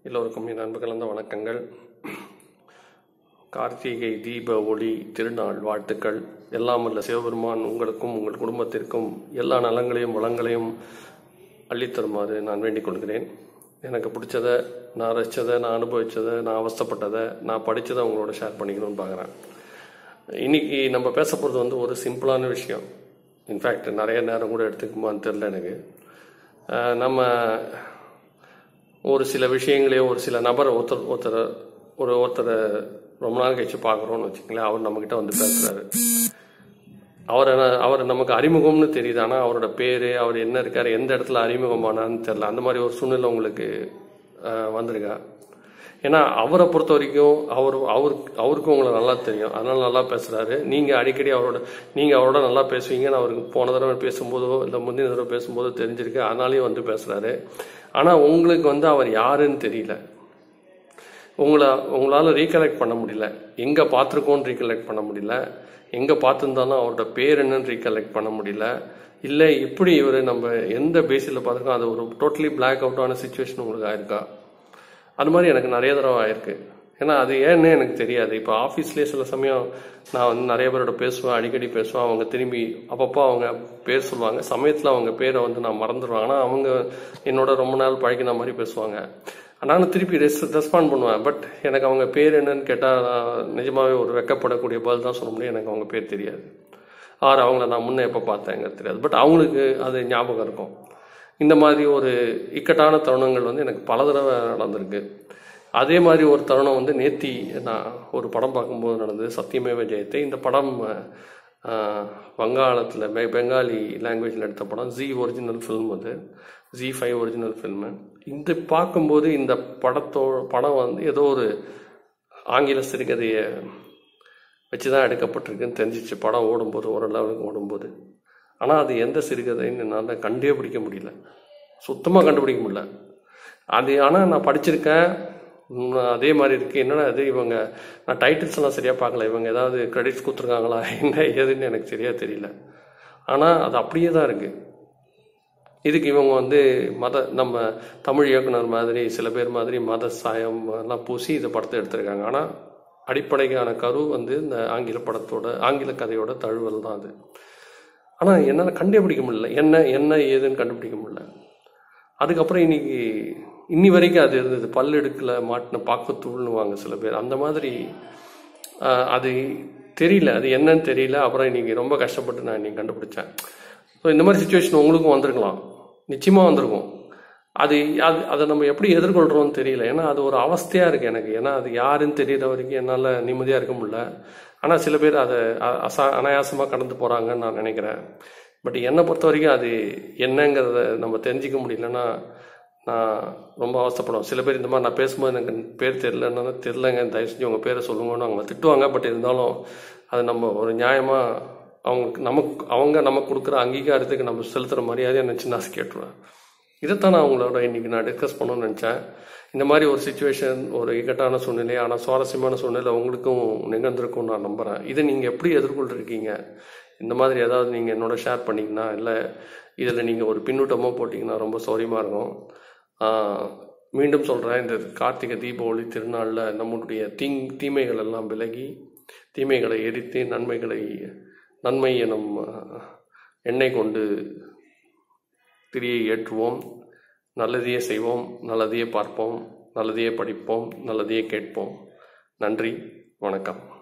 எல்லோருக்கும் என் அன்பு கலந்த வணக்கங்கள் கார்த்திகை தீப ஒளி திருநாள் வாழ்த்துக்கள் எல்லாம் வல்ல சிவபெருமான் உங்களுக்கும் உங்கள் குடும்பத்திற்கும் எல்லா நலங்களையும் வளங்களையும் அள்ளித்தருமாறு நான் வேண்டிக் கொள்கிறேன் எனக்கு பிடிச்சதை நான் ரசித்ததை நான் அனுபவித்ததை நான் அவஸ்தைப்பட்டதை நான் படித்ததை உங்களோட ஷேர் பண்ணிக்கணும்னு பார்க்குறேன் இன்னைக்கு நம்ம பேச போகிறது வந்து ஒரு சிம்பிளான விஷயம் இன்ஃபேக்ட் நிறைய நேரம் கூட எடுத்துக்குமான்னு தெரில எனக்கு அஹ் நம்ம ஒரு சில விஷயங்களையும் ஒரு சில நபரை ஒருத்தர் ஒருத்தர் ஒரு ஒருத்தரை ரொம்ப நாள் கழிச்சு பார்க்குறோன்னு வச்சுக்கங்களேன் அவர் நம்மக்கிட்ட வந்து பேசுகிறாரு அவரை அவர் நமக்கு அறிமுகம்னு தெரியுது ஆனால் அவரோட பேர் அவர் என்ன இருக்கார் எந்த இடத்துல அறிமுகமானான்னு தெரில அந்த மாதிரி ஒரு சூழ்நிலை உங்களுக்கு அஹ், வந்திருக்கா ஏன்னா அவரை பொறுத்த வரைக்கும் அவர் அவருக்கு அவருக்கும் உங்களை நல்லா தெரியும் அதனால நல்லா பேசுறாரு நீங்க அடிக்கடி அவரோட நீங்க அவரோட நல்லா பேசுவீங்கன்னு அவருக்கு போன தடவை பேசும்போதோ இல்லை முந்தின தடவை பேசும்போதோ தெரிஞ்சிருக்கு அதனாலேயும் வந்து பேசுறாரு ஆனா உங்களுக்கு வந்து அவர் யாருன்னு தெரியல உங்களை உங்களால் ரீகலெக்ட் பண்ண முடியல எங்கே பார்த்துருக்கோன்னு ரீகலெக்ட் பண்ண முடியல எங்கே பார்த்துருந்தாலும் அவரோட பேர் என்னன்னு ரீகலெக்ட் பண்ண முடியல இல்லை இப்படி இவர் நம்ம எந்த பேஸில் பார்த்துருக்கோம் அது ஒரு டோட்டலி பிளாக் அவுட்டான சுச்சுவேஷன் உங்களுக்கு ஆயிருக்கா அது மாதிரி எனக்கு நிறைய தடவை ஆயிருக்கு ஏன்னா அது ஏன்னு எனக்கு தெரியாது இப்போ ஆஃபீஸ்லேயே சில சமயம் நான் வந்து நிறைய பேரோட பேசுவேன் அடிக்கடி பேசுவேன் அவங்க திரும்பி அப்பப்போ அவங்க பேர் சொல்லுவாங்க சமயத்தில் அவங்க பேரை வந்து நான் மறந்துடுவேன் ஆனால் அவங்க என்னோட ரொம்ப நாள் பழகின மாதிரி பேசுவாங்க நானும் திருப்பி ரெஸ் ரெஸ்பாண்ட் பண்ணுவேன் பட் எனக்கு அவங்க பேர் என்னன்னு கேட்டால் நிஜமாவே ஒரு வெக்கப்படக்கூடிய பதில் தான் சொல்ல முடியும் எனக்கு அவங்க பேர் தெரியாது ஆர் அவங்கள நான் முன்னே எப்போ பார்த்தேங்கிறது தெரியாது பட் அவங்களுக்கு அது ஞாபகம் இருக்கும் இந்த மாதிரி ஒரு இக்கட்டான தருணங்கள் வந்து எனக்கு பல தடவை நடந்திருக்கு அதே மாதிரி ஒரு தருணம் வந்து நேத்தி நான் ஒரு படம் பார்க்கும்போது நடந்தது சத்தியமேவ ஜெயத்தை இந்த படம் ஆஹ், வங்காளத்தில் பெ பெங்காலி லாங்குவேஜில் எடுத்த படம் ஜி ஒரிஜினல் ஃபில்ம் அது ஜி ஃபைவ் ஒரிஜினல் ஃபில்மு இந்த பார்க்கும்போது இந்த படத்தோ படம் வந்து ஏதோ ஒரு ஆங்கில சிறுகதையை வச்சு தான் எடுக்கப்பட்டிருக்குன்னு தெரிஞ்சிச்சு படம் ஓடும்போது ஒரு லெவலுக்கு ஓடும்போது ஆனால் அது எந்த சிறுகதைன்னு என்னால் கண்டே பிடிக்க முடியல சுத்தமாக கண்டுபிடிக்க முடியல அது ஆனால் நான் படிச்சிருக்கேன் உம், அதே மாதிரி இருக்கு என்னடா அது இவங்க நான் டைட்டில்ஸ் எல்லாம் சரியாக பார்க்கல இவங்க ஏதாவது கிரெடிட்ஸ் கொடுத்துருக்காங்களா என்ன ஏதுன்னு எனக்கு சரியாக தெரியல ஆனால் அது அப்படியே தான் இருக்குது இதுக்கு இவங்க வந்து மத நம்ம தமிழ் இயக்குனர் மாதிரி சில பேர் மாதிரி மத சாயம் எல்லாம் பூசி இந்த படத்தை எடுத்திருக்காங்க ஆனால் அடிப்படைக்கான கரு வந்து இந்த ஆங்கில படத்தோட ஆங்கில கதையோட தழுவல் தான் அது ஆனால் என்னால் கண்டுபிடிக்க முடியல என்ன என்ன ஏதுன்னு கண்டுபிடிக்க முடியல அதுக்கப்புறம் இன்னைக்கு இன்னி வரைக்கும் அது இருந்தது பல் எடுக்கல மாட்டின பாக்கத்தூள்னு வாங்க சில பேர் அந்த மாதிரி ஆஹ், அது தெரியல அது என்னன்னு தெரியல அப்புறம் இன்னைக்கு ரொம்ப கஷ்டப்பட்டு நான் இன்னைக்கு கண்டுபிடிச்சேன் ஸோ இந்த மாதிரி சுச்சுவேஷன் உங்களுக்கும் வந்திருக்கலாம் நிச்சயமாக வந்திருக்கும் அது அது அதை நம்ம எப்படி எதிர்கொள்கிறோம்னு தெரியல ஏன்னா அது ஒரு அவஸ்தையாக இருக்குது எனக்கு ஏன்னா அது யாருன்னு தெரியுற வரைக்கும் என்னால் நிம்மதியாக இருக்க முடியல ஆனால் சில பேர் அதை அ- அசா அனாயாசமாக கடந்து போகிறாங்கன்னு நான் நினைக்கிறேன் பட் என்னை பொறுத்த வரைக்கும் அது என்னங்கிறத நம்ம தெரிஞ்சிக்க முடியலன்னா நான் ரொம்ப அவஸ்தைப்படுவேன் சில பேர் இந்த மாதிரி நான் பேசும்போது எனக்கு பேர் தெரிலன்னா தெரிலங்க தயவு செஞ்சு உங்கள் பேரை சொல்லுங்கன்னு அவங்க திட்டுவாங்க பட் இருந்தாலும் அது நம்ம ஒரு நியாயமாக அவங்க நமக்கு அவங்க நமக்கு கொடுக்குற அங்கீகாரத்துக்கு நம்ம செலுத்துகிற மரியாதையை நினச்சி நான் கேட்டுருவேன் இதைத்தான் நான் உங்களோட இன்னைக்கு நான் டிஸ்கஸ் பண்ணணும்னு நினச்சேன் இந்த மாதிரி ஒரு சுச்சுவேஷன் ஒரு இக்கட்டான சூழ்நிலை ஆனால் சுவாரஸ்யமான சூழ்நிலை உங்களுக்கும் நிகழ்ந்திருக்கும் நான் நம்புகிறேன் இதை நீங்கள் எப்படி எதிர்கொள்கிறீங்க இந்த மாதிரி ஏதாவது நீங்கள் என்னோட ஷேர் பண்ணிங்கன்னா இல்லை இதில் நீங்கள் ஒரு பின்னூட்டமாக போட்டிங்கன்னா ரொம்ப சௌரியமாக இருக்கும் ஆஹ், மீண்டும் சொல்கிறேன் இந்த கார்த்திகை தீபாவளி திருநாளில் நம்முடைய தீங் தீமைகள் எல்லாம் விலகி தீமைகளை எரித்து நன்மைகளை நன்மை எனும் ஆஹ், எண்ணெய் கொண்டு திரியை ஏற்றுவோம் நல்லதையே செய்வோம் நல்லதையே பார்ப்போம் நல்லதையே படிப்போம் நல்லதையே கேட்போம் நன்றி வணக்கம்